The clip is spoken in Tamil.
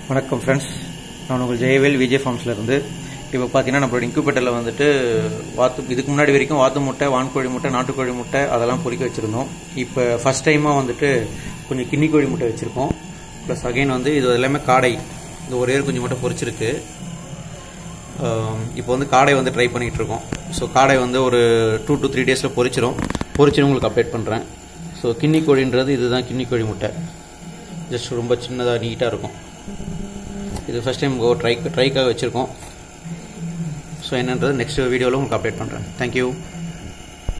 வணக்கம் ஃப்ரெண்ட்ஸ் நான் உங்கள் ஜெயவேல் விஜய் ஃபார்ம்ஸ்ல இருந்து இப்போ பார்த்தீங்கன்னா நம்மளோட இன்குபேட்டரில் வந்துட்டு வாத்து இதுக்கு முன்னாடி வரைக்கும் வாத்து முட்டை வான்கோழி முட்டை நாட்டுக்கோழி முட்டை அதெல்லாம் பொறிக்க வச்சுருந்தோம் இப்போ ஃபஸ்ட் டைமாக வந்துட்டு கொஞ்சம் கின்னி கோழி முட்டை வச்சுருக்கோம் ப்ளஸ் அகைன் வந்து இது எல்லாமே காடை இந்த ஒரே ஒரு குஞ்சு மட்டும் பொரிச்சிருக்கு ஆம், இப்போ வந்து காடை வந்து ட்ரை பண்ணிகிட்டு இருக்கோம் ஸோ காடை வந்து ஒரு டூ to த்ரீ டேஸில் பொரிச்சிரும் பொரிச்சு உங்களுக்கு அப்டேட் பண்ணுறேன் ஸோ கின்னி கோழின்றது இதுதான் கின்னி கோழி முட்டை ஜஸ்ட் ரொம்ப சின்னதாக நீட்டாக இருக்கும் இது ஃபஸ்ட் டைம் ட்ரை ட்ரைக்காக வச்சுருக்கோம் ஸோ என்னன்றது நெக்ஸ்ட் வீடியோவில் உங்களுக்கு அப்டேட் பண்ணுறேன் தேங்க்யூ